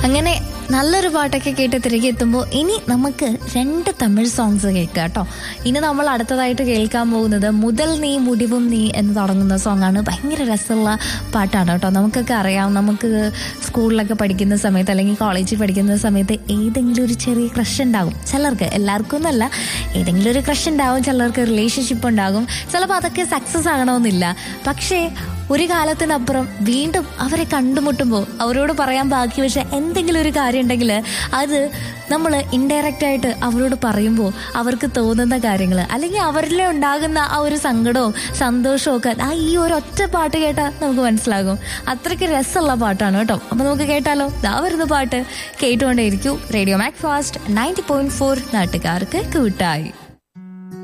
അങ്ങനെ നല്ലൊരു പാട്ടൊക്കെ കേട്ട് തിരികെ എത്തുമ്പോൾ ഇനി നമുക്ക് രണ്ട് തമിഴ് സോങ്സ് കേൾക്കാം കേട്ടോ ഇനി നമ്മൾ അടുത്തതായിട്ട് കേൾക്കാൻ പോകുന്നത് മുതൽ നീ മുടിവും നീ എന്ന് തുടങ്ങുന്ന സോങ്ങാണ് ഭയങ്കര രസമുള്ള പാട്ടാണ് കേട്ടോ നമുക്കൊക്കെ അറിയാം നമുക്ക് സ്കൂളിലൊക്കെ പഠിക്കുന്ന സമയത്ത് അല്ലെങ്കിൽ കോളേജിൽ പഠിക്കുന്ന സമയത്ത് ഏതെങ്കിലും ഒരു ചെറിയ ക്രഷ് ഉണ്ടാകും ചിലർക്ക് എല്ലാവർക്കും ഒന്നല്ല ഏതെങ്കിലും ഒരു ക്രഷ് ഉണ്ടാകും ചിലർക്ക് റിലേഷൻഷിപ്പ് ഉണ്ടാകും ചിലപ്പോൾ അതൊക്കെ സക്സസ് ആകണമെന്നില്ല പക്ഷേ ഒരു കാലത്തിനപ്പുറം വീണ്ടും അവരെ കണ്ടുമുട്ടുമ്പോൾ അവരോട് പറയാൻ ബാക്കി വെച്ച എന്തെങ്കിലും ഒരു കാര്യം ഉണ്ടെങ്കിൽ അത് നമ്മൾ ഇൻഡയറക്റ്റ് ആയിട്ട് അവരോട് പറയുമ്പോൾ അവർക്ക് തോന്നുന്ന കാര്യങ്ങൾ അല്ലെങ്കിൽ അവരിൽ ഉണ്ടാകുന്ന ആ ഒരു സങ്കടവും സന്തോഷവും ഒക്കെ ആ ഈ ഒരു ഒറ്റ പാട്ട് കേട്ടാൽ നമുക്ക് മനസ്സിലാകും അത്രയ്ക്ക് രസമുള്ള പാട്ടാണ് കേട്ടോ അപ്പൊ നമുക്ക് കേട്ടാലോ ദാ വരുന്ന പാട്ട് കേട്ടുകൊണ്ടേയിരിക്കൂ radio Mac fast ninety point four നാട്ടുകാർക്ക് കൂട്ടായി